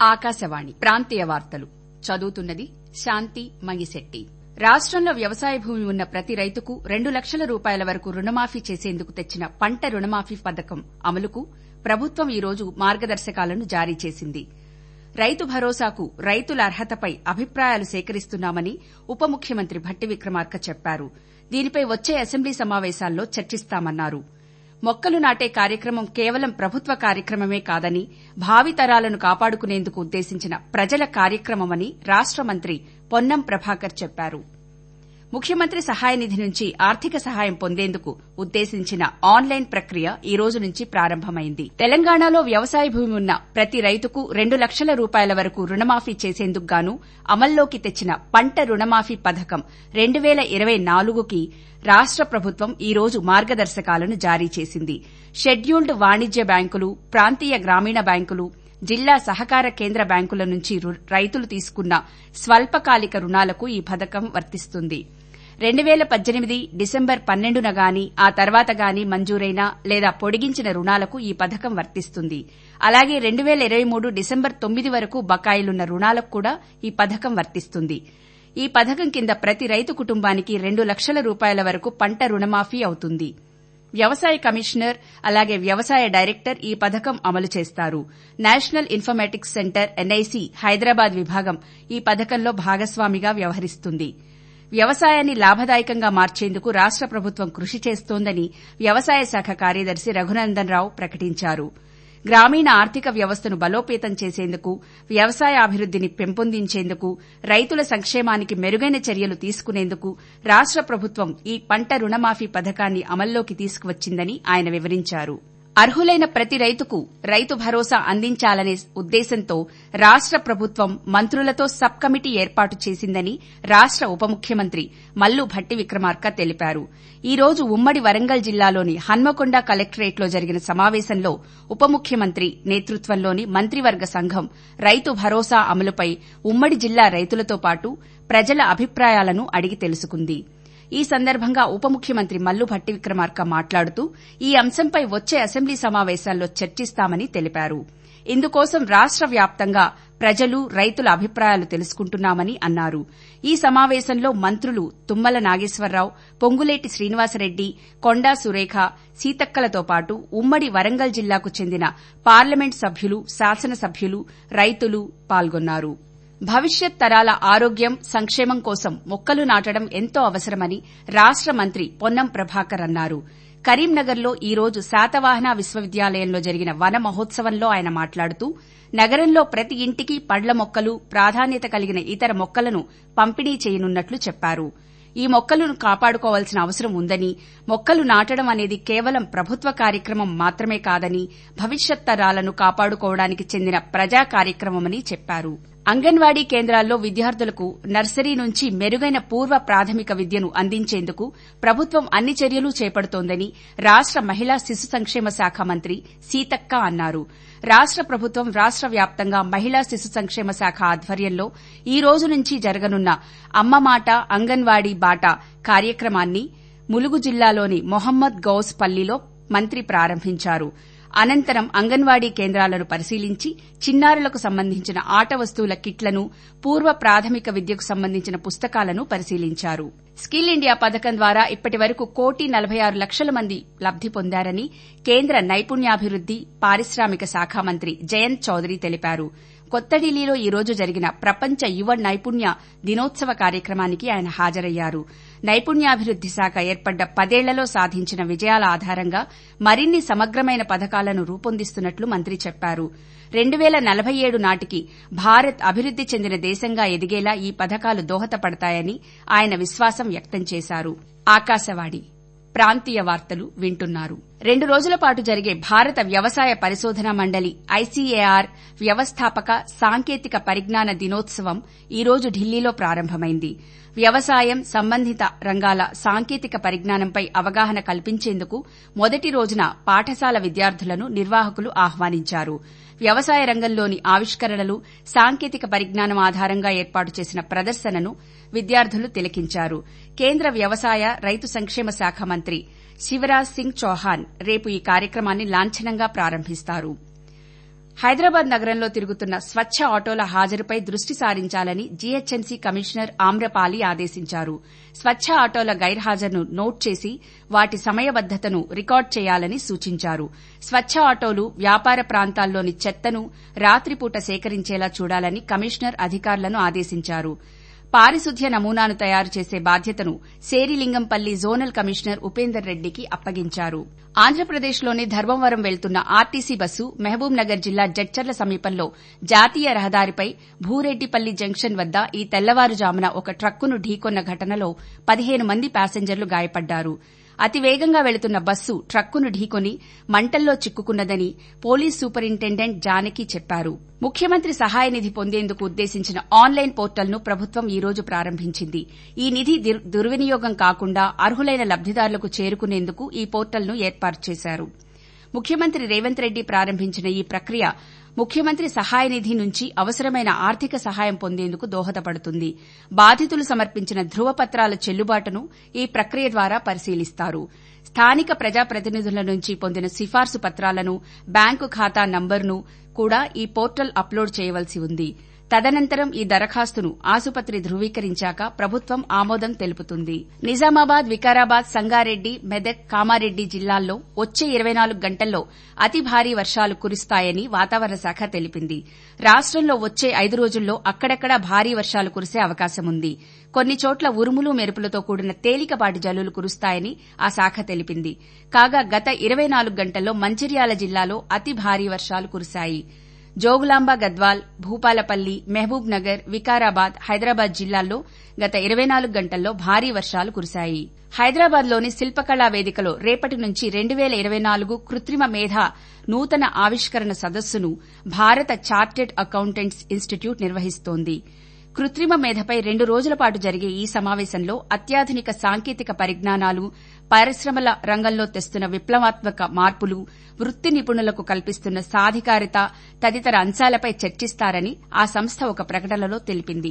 ఆకాశవాణి ప్రాంతీయ వార్తలు చదువుతున్నది శాంతి మంగిశెట్టి రాష్టంలో వ్యవసాయ భూమి ఉన్న ప్రతి రైతుకు రెండు లక్షల రూపాయల వరకు రుణమాఫీ చేసేందుకు తెచ్చిన పంట రుణమాఫీ పథకం అమలుకు ప్రభుత్వం ఈ రోజు మార్గదర్శకాలను జారీ చేసింది రైతు భరోసాకు రైతుల అర్హతపై అభిప్రాయాలు సేకరిస్తున్నామని ఉప ముఖ్యమంత్రి భట్టి విక్రమార్క చెప్పారు దీనిపై వచ్చే అసెంబ్లీ సమావేశాల్లో చర్చిస్తామన్నారు మొక్కలు నాటే కార్యక్రమం కేవలం ప్రభుత్వ కార్యక్రమమే కాదని భావితరాలను కాపాడుకునేందుకు ఉద్దేశించిన ప్రజల కార్యక్రమమని రాష్ట మంత్రి పొన్నం ప్రభాకర్ చెప్పారు ముఖ్యమంత్రి సహాయ నిధి నుంచి ఆర్థిక సహాయం పొందేందుకు ఉద్దేశించిన ఆన్లైన్ ప్రక్రియ ఈ రోజు నుంచి ప్రారంభమైంది తెలంగాణలో వ్యవసాయ భూమి ఉన్న ప్రతి రైతుకు రెండు లక్షల రూపాయల వరకు రుణమాఫీ చేసేందుకు గాను అమల్లోకి తెచ్చిన పంట రుణమాఫీ పథకం రెండు పేల ఇరవై నాలుగుకి రాష్ట ప్రభుత్వం ఈ రోజు మార్గదర్శకాలను జారీ చేసింది షెడ్యూల్డ్ వాణిజ్య బ్యాంకులు ప్రాంతీయ గ్రామీణ బ్యాంకులు జిల్లా సహకార కేంద్ర బ్యాంకుల నుంచి రైతులు తీసుకున్న స్వల్పకాలిక రుణాలకు ఈ పథకం వర్తిస్తుంది రెండు పేల పద్దెనిమిది డిసెంబర్ పన్నెండున గాని ఆ తర్వాత గాని మంజూరైన లేదా పొడిగించిన రుణాలకు ఈ పథకం వర్తిస్తుంది అలాగే రెండు పేల ఇరవై మూడు డిసెంబర్ తొమ్మిది వరకు బకాయిలున్న రుణాలకు కూడా ఈ పథకం వర్తిస్తుంది ఈ పథకం కింద ప్రతి రైతు కుటుంబానికి రెండు లక్షల రూపాయల వరకు పంట రుణమాఫీ అవుతుంది వ్యవసాయ కమిషనర్ అలాగే వ్యవసాయ డైరెక్టర్ ఈ పథకం అమలు చేస్తారు national informatics centre NIC Hyderabad విభాగం ఈ పథకంలో భాగస్వామిగా వ్యవహరిస్తుంది వ్యవసాయాన్ని లాభదాయకంగా మార్చేందుకు రాష్ట ప్రభుత్వం కృషి చేస్తోందని వ్యవసాయ శాఖ కార్యదర్శి రఘునందన్ రావు ప్రకటించారు గ్రామీణ ఆర్థిక వ్యవస్థను బలోపేతం చేసేందుకు వ్యవసాయాభివృద్దిని పెంపొందించేందుకు రైతుల సంక్షేమానికి మెరుగైన చర్యలు తీసుకునేందుకు రాష్ట ప్రభుత్వం ఈ పంట రుణమాఫీ పథకాన్ని అమల్లోకి తీసుకువచ్చిందని ఆయన వివరించారు అర్హులైన ప్రతి రైతుకు రైతు భరోసా అందించాలనే ఉద్దేశంతో రాష్ట ప్రభుత్వం మంత్రులతో సబ్ కమిటీ ఏర్పాటు చేసిందని రాష్ట ఉప ముఖ్యమంత్రి మల్లు భట్టి విక్రమార్క తెలిపారు ఈ రోజు ఉమ్మడి వరంగల్ జిల్లాలోని హన్మకొండ కలెక్టరేట్లో జరిగిన సమావేశంలో ఉప ముఖ్యమంత్రి నేతృత్వంలోని మంత్రివర్గ సంఘం రైతు భరోసా అమలుపై ఉమ్మడి జిల్లా రైతులతో పాటు ప్రజల అభిప్రాయాలను అడిగి తెలుసుకుంది ఈ సందర్భంగా ఉప ముఖ్యమంత్రి మల్లు భట్టి విక్రమార్క మాట్లాడుతూ ఈ అంశంపై వచ్చే అసెంబ్లీ సమావేశాల్లో చర్చిస్తామని తెలిపారు ఇందుకోసం రాష్ట వ్యాప్తంగా ప్రజలు రైతుల అభిప్రాయాలు తెలుసుకుంటున్నామని అన్నారు ఈ సమావేశంలో మంత్రులు తుమ్మల నాగేశ్వరరావు పొంగులేటి శ్రీనివాసరెడ్డి కొండా సురేఖ సీతక్కలతో పాటు ఉమ్మడి వరంగల్ జిల్లాకు చెందిన పార్లమెంట్ సభ్యులు శాసనసభ్యులు రైతులు పాల్గొన్నారు భవిష్యత్ తరాల ఆరోగ్యం సంక్షేమం కోసం మొక్కలు నాటడం ఎంతో అవసరమని రాష్ట మంత్రి పొన్నం ప్రభాకర్ అన్నారు కరీంనగర్లో ఈ రోజు శాతవాహన విశ్వవిద్యాలయంలో జరిగిన వన మహోత్సవంలో ఆయన మాట్లాడుతూ నగరంలో ప్రతి ఇంటికి పండ్ల మొక్కలు ప్రాధాన్యత కలిగిన ఇతర మొక్కలను పంపిణీ చేయనున్నట్లు చెప్పారు ఈ మొక్కలను కాపాడుకోవాల్సిన అవసరం ఉందని మొక్కలు నాటడం అనేది కేవలం ప్రభుత్వ కార్యక్రమం మాత్రమే కాదని భవిష్యత్ తరాలను కాపాడుకోవడానికి చెందిన ప్రజా కార్యక్రమమని చెప్పారు అంగన్వాడీ కేంద్రాల్లో విద్యార్థులకు నర్సరీ నుంచి మెరుగైన పూర్వ ప్రాథమిక విద్యను అందించేందుకు ప్రభుత్వం అన్ని చర్యలు చేపడుతోందని రాష్ట మహిళా శిశు సంక్షేమ శాఖ మంత్రి సీతక్క అన్నారు రాష్ట ప్రభుత్వం రాష్ట వ్యాప్తంగా మహిళా శిశు సంక్షేమ శాఖ ఆధ్వర్యంలో ఈ రోజు నుంచి జరగనున్న అమ్మ మాట అంగన్వాడీ బాట కార్యక్రమాన్ని ములుగు జిల్లాలోని మొహమ్మద్ గౌస్ పల్లిలో మంత్రి ప్రారంభించారు అనంతరం అంగన్వాడీ కేంద్రాలను పరిశీలించి చిన్నారులకు సంబంధించిన ఆట వస్తువుల కిట్లను పూర్వ ప్రాథమిక విద్యకు సంబంధించిన పుస్తకాలను పరిశీలించారు స్కిల్ ఇండియా పథకం ద్వారా ఇప్పటి వరకు కోటి నలభై ఆరు లక్షల మంది లబ్ది పొందారని కేంద్ర నైపుణ్యాభివృద్ది పారిశ్రామిక శాఖ మంత్రి జయంత్ చౌదరి తెలిపారు కొత్త ఢిల్లీలో ఈ రోజు జరిగిన ప్రపంచ యువ నైపుణ్య దినోత్సవ కార్యక్రమానికి ఆయన హాజరయ్యారు నైపుణ్యాభివృద్ది శాఖ ఏర్పడ్డ పదేళ్లలో సాధించిన విజయాల ఆధారంగా మరిన్ని సమగ్రమైన పథకాలను రూపొందిస్తున్నట్లు మంత్రి చెప్పారు రెండు పేల నలభై ఏడు నాటికి భారత్ అభివృద్ది చెందిన దేశంగా ఎదిగేలా ఈ పథకాలు దోహదపడతాయని ఆయన విశ్వాసం వ్యక్తం చేశారు ఆకాశవాణి ప్రాంతీయ వార్తలు వింటున్నారు రెండు రోజుల పాటు జరిగే భారత వ్యవసాయ పరిశోధనా మండలి ఐసీఏఆర్ వ్యవస్థాపక సాంకేతిక పరిజ్ఞాన దినోత్సవం ఈ రోజు ఢిల్లీలో ప్రారంభమైంది వ్యవసాయం సంబంధిత రంగాల సాంకేతిక పరిజ్ఞానంపై అవగాహన కల్పించేందుకు మొదటి రోజున పాఠశాల విద్యార్థులను నిర్వాహకులు ఆహ్వానించారు వ్యవసాయ రంగంలోని ఆవిష్కరణలు సాంకేతిక పరిజ్ఞానం ఆధారంగా ఏర్పాటు చేసిన ప్రదర్శనను విద్యార్థులు తిలకించారు కేంద్ర వ్యవసాయ రైతు సంక్షేమ శాఖ మంత్రి శివరాజ్ సింగ్ చౌహాన్ రేపు ఈ కార్యక్రమాన్ని లాంఛనంగా ప్రారంభిస్తారు హైదరాబాద్ నగరంలో తిరుగుతున్న స్వచ్ఛ ఆటోల హాజరుపై దృష్టి సారించాలని జీహెచ్ఎంసీ కమిషనర్ ఆమ్రపాలి ఆదేశించారు స్వచ్ఛ ఆటోల గైర్హాజరును నోట్ చేసి వాటి సమయబద్దతను రికార్డు చేయాలని సూచించారు స్వచ్ఛ ఆటోలు వ్యాపార ప్రాంతాల్లోని చెత్తను రాత్రిపూట సేకరించేలా చూడాలని కమిషనర్ అధికారులను ఆదేశించారు పారిశుద్ధ్య నమూనాను తయారు చేసే బాధ్యతను సేరిలింగంపల్లి జోనల్ కమిషనర్ ఉపేందర్ రెడ్డికి అప్పగించారు ఆంధ్రప్రదేశ్లోని ధర్మవరం వెళ్తున్న ఆర్టీసీ బస్సు మహబూబ్ నగర్ జిల్లా జడ్చర్ల సమీపంలో జాతీయ రహదారిపై భూరెడ్డిపల్లి జంక్షన్ వద్ద ఈ తెల్లవారుజామున ఒక ట్రక్కును ఢీకొన్న ఘటనలో పదిహేను మంది ప్యాసింజర్లు గాయపడ్డారు అతి వేగంగా వెళుతున్న బస్సు ట్రక్కును ఢీకొని మంటల్లో చిక్కుకున్నదని పోలీస్ సూపరింటెండెంట్ జానకి చెప్పారు ముఖ్యమంత్రి సహాయ నిధి పొందేందుకు ఉద్దేశించిన ఆన్లైన్ పోర్టల్ను ప్రభుత్వం ఈ రోజు ప్రారంభించింది ఈ నిధి దుర్వినియోగం కాకుండా అర్హులైన లబ్దిదారులకు చేరుకునేందుకు ఈ పోర్టల్ను ఏర్పాటు చేశారు ముఖ్యమంత్రి రేవంత్ రెడ్డి ప్రారంభించిన ఈ ప్రక్రియ ముఖ్యమంత్రి సహాయ నిధి నుంచి అవసరమైన ఆర్థిక సహాయం పొందేందుకు దోహదపడుతుంది బాధితులు సమర్పించిన ధృవపత్రాల చెల్లుబాటును ఈ ప్రక్రియ ద్వారా పరిశీలిస్తారు స్థానిక ప్రజాప్రతినిధుల నుంచి పొందిన సిఫార్సు పత్రాలను బ్యాంకు ఖాతా నంబర్ను కూడా ఈ పోర్టల్ అప్లోడ్ చేయవలసి ఉంది తదనంతరం ఈ దరఖాస్తును ఆసుపత్రి ధృవీకరించాక ప్రభుత్వం ఆమోదం తెలుపుతుంది నిజామాబాద్ వికారాబాద్ సంగారెడ్డి మెదక్ కామారెడ్డి జిల్లాల్లో వచ్చే ఇరవై నాలుగు గంటల్లో అతి భారీ వర్షాలు కురుస్తాయని వాతావరణ శాఖ తెలిపింది రాష్టంలో వచ్చే ఐదు రోజుల్లో అక్కడక్కడా భారీ వర్షాలు కురిసే అవకాశముంది కొన్ని చోట్ల ఉరుములు మెరుపులతో కూడిన తేలికపాటి జల్లులు కురుస్తాయని ఆ శాఖ తెలిపింది కాగా గత ఇరవై నాలుగు గంటల్లో మంచిర్యాల జిల్లాలో అతి భారీ వర్షాలు కురిశాయి జోగులాంబ గద్వాల్ భూపాలపల్లి మహబూబ్ నగర్ వికారాబాద్ హైదరాబాద్ జిల్లాల్లో గత ఇరవై నాలుగు గంటల్లో భారీ వర్షాలు కురిశాయి హైదరాబాద్లోని శిల్పకళా వేదికలో రేపటి నుంచి రెండు వేల ఇరవై నాలుగు కృత్రిమ మేధ నూతన ఆవిష్కరణ సదస్సును భారత చార్టెడ్ అకౌంటెంట్స్ ఇన్స్టిట్యూట్ నిర్వహిస్తోంది కృత్రిమ మేధపై రెండు రోజుల పాటు జరిగే ఈ సమావేశంలో అత్యాధునిక సాంకేతిక పరిజ్ఞానాలు పరిశ్రమల రంగంలో తెస్తున్న విప్లవాత్మక మార్పులు వృత్తి నిపుణులకు కల్పిస్తున్న సాధికారిత తదితర అంశాలపై చర్చిస్తారని ఆ సంస్థ ఒక ప్రకటనలో తెలిపింది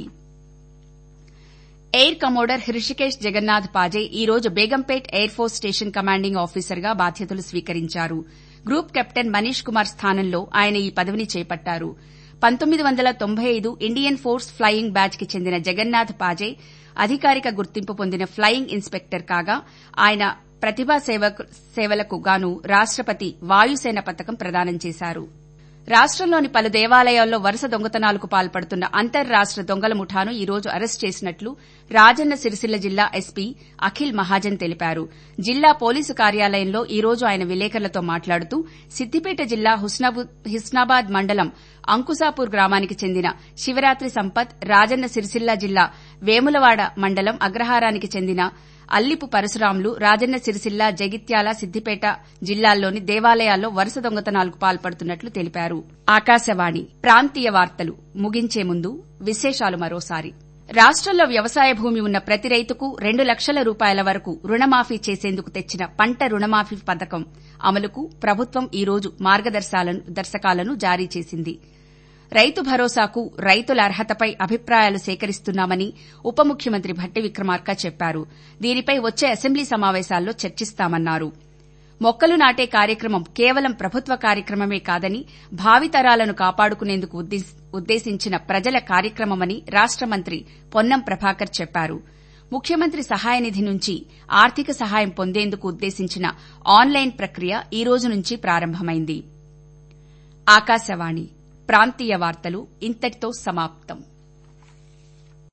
ఎయిర్ కమోడర్ హృషికేశ్ జగన్నాథ్ పాజే ఈ రోజు Begumpet air force station commanding ఆఫీసర్గా బాధ్యతలు స్వీకరించారు గ్రూప్ కెప్టెన్ మనీష్ కుమార్ స్థానంలో ఆయన ఈ పదవిని చేపట్టారు పంతొమ్మిది వందల తొంభై ఐదు ఇండియన్ ఫోర్స్ ఫ్లయింగ్ బ్యాచ్ కి చెందిన జగన్నాథ్ పాజే అధికారిక గుర్తింపు పొందిన ఫ్లయింగ్ ఇన్స్పెక్టర్ కాగా ఆయన ప్రతిభా సేవలకు గాను రాష్టపతి వాయుసేన పతకం ప్రదానం చేశారు రాష్టంలోని పలు దేవాలయాల్లో వరుస దొంగతనాలకు పాల్పడుతున్న అంతర్రాష్ట దొంగల ముఠాను ఈ రోజు అరెస్టు చేసినట్లు రాజన్న సిరిసిల్ల జిల్లా ఎస్పీ అఖిల్ మహాజన్ తెలిపారు జిల్లా పోలీసు కార్యాలయంలో ఈ రోజు ఆయన విలేకరులతో మాట్లాడుతూ సిద్దిపేట జిల్లా హుస్నాబాద్ మండలం అంకుసాపూర్ గ్రామానికి చెందిన శివరాత్రి సంపత్ రాజన్న సిరిసిల్ల జిల్లా వేములవాడ మండలం అగ్రహారానికి చెందిన అల్లిపు పరశురాములు రాజన్న సిరిసిల్ల జగిత్యాల సిద్దిపేట జిల్లాల్లోని దేవాలయాల్లో వరుస దొంగతనాలకు పాల్పడుతున్నట్లు తెలిపారు ఆకాశవాణి ప్రాంతీయ వార్తలు ముగించే ముందు విశేషాలు మరోసారి రాష్టంలో వ్యవసాయ భూమి ఉన్న ప్రతి రైతుకు రెండు లక్షల రూపాయల వరకు రుణమాఫీ చేసేందుకు తెచ్చిన పంట రుణమాఫీ పథకం అమలుకు ప్రభుత్వం ఈ రోజు మార్గదర్శకాలను జారీ చేసింది రైతు భరోసాకు రైతుల అర్హతపై అభిప్రాయాలు సేకరిస్తున్నామని ఉప ముఖ్యమంత్రి భట్టి విక్రమార్క చెప్పారు దీనిపై వచ్చే అసెంబ్లీ సమావేశాల్లో చర్చిస్తామన్నారు మొక్కలు నాటే కార్యక్రమం కేవలం ప్రభుత్వ కార్యక్రమమే కాదని భావితరాలను కాపాడుకునేందుకు ఉద్దేశించిన ప్రజల కార్యక్రమమని రాష్ట మంత్రి పొన్నం ప్రభాకర్ చెప్పారు ముఖ్యమంత్రి సహాయ నిధి నుంచి ఆర్థిక సహాయం పొందేందుకు ఉద్దేశించిన ఆన్లైన్ ప్రక్రియ ఈ రోజు నుంచి ప్రారంభమైంది ఆకాశవాణి ప్రాంతీయ వార్తలు ఇంతటితో సమాప్తం